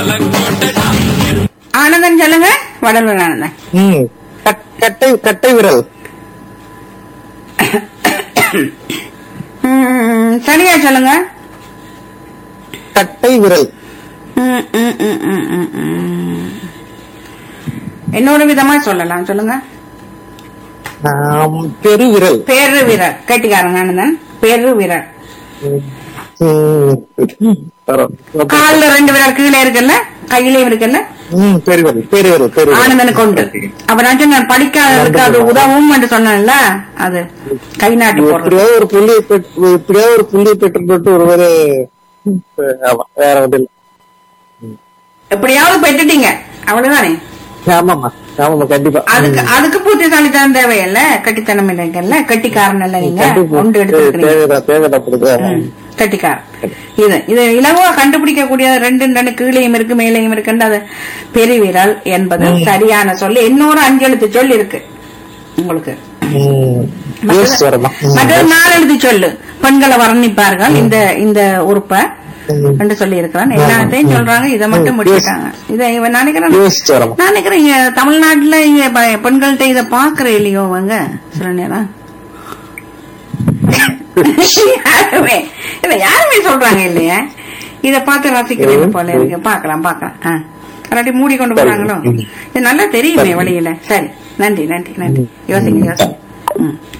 ஆனந்தன் சொல்லுங்க வடலூர் ஆனந்தன் ம் கட்- கட்டை கட்டை விரல் ம், சரியா சொல்லுங்க கட்டை விரல் ம், ம், ம், ம், ம், ம். இன்னொரு விதமா சொல்லலாம் சொல்லுங்க ஆம், பெருவிரல் பேரு வீரர் கட்டிக்காரங்க ஆனந்தன் பேரு வீரர் ம், பரவ- கால்ல ரெண்டு விரல் கீழே இருக்குல்ல கையிலயும் இருக்குல்ல ம், பெருவிரல் பெருவிரல் பெருவிரல் ஆனந்தனுக்கு உண்டு அப்ப நான் சொன்னேன் படிக்காததுக்கு அது உதவும் என்று சொன்னேன்ல அது கை நாட்டி போடுறது எப்படியாவது ஒரு புள்ளியை பெற்று எப்படியாவது ஒரு புள்ளியை பெற்று போட்டு ஒருவரு ஆமா வேற ஒன்றும் இல்ல எப்படியாவது பெற்றுட்டீங்க அவ்வளவுதானே ஆமாமா ஆமாமா கண்டிப்பா அதுக்கு அதுக்கு புத்திசாலித்தனம் தேவையில்ல கட்டித்தனம் இல்லைங்கல்ல கட்டிக்காரன் இல்ல நீங்க கண்டிப்பா. ஒன்று எடுத்துக்கிறீங்க தேவைதான் தேவைதான் கொடுக்க ம், கட்டிக்காரன் இது இது இலவா கண்டுபிடிக்கக்கூடிய ரெண்டு ரெண்டு கீழையும் இருக்கு மேலையும் இருக்குன்னு அது பெருவிரல் என்பது சரியான சொல்லு இன்னொரு அஞ்சு எழுத்து சொல் இருக்கு உங்களுக்கு ம். யோசிச்சு வரலாம் ம். மற்றது நாலு எழுத்து சொல்லு பெண்களை வர்ணிப்பார்கள் இந்த இந்த உறுப்பை ம். என்று சொல்லி இருக்கிறான் எல்லாத்தையும் சொல்றாங்க இதை மட்டும் ம். முடிச்சிட்டாங்க இதை இவன் நினைக்கிறேன் யோசிச்சு வரலாம் நான் நினைக்கிறேன் இங்க தமிழ்நாட்டுல இங்க ப- பெண்கள்ட்ட இத பாக்குற இல்லையோ அவங்க சில நேரம் யாருமே இல்ல யாருமே சொல்றாங்க இல்லையா இத பார்த்து ரசிக்கிறது போல இருக்கு பாக்கலாம் பாக்கலாம் ஆ. கராட்டி மூடி கொண்டு போறாங்களோ இது நல்லா தெரியுமே வழியில சரி நன்றி நன்றி நன்றி யோசிங்க யோசிங்க ம்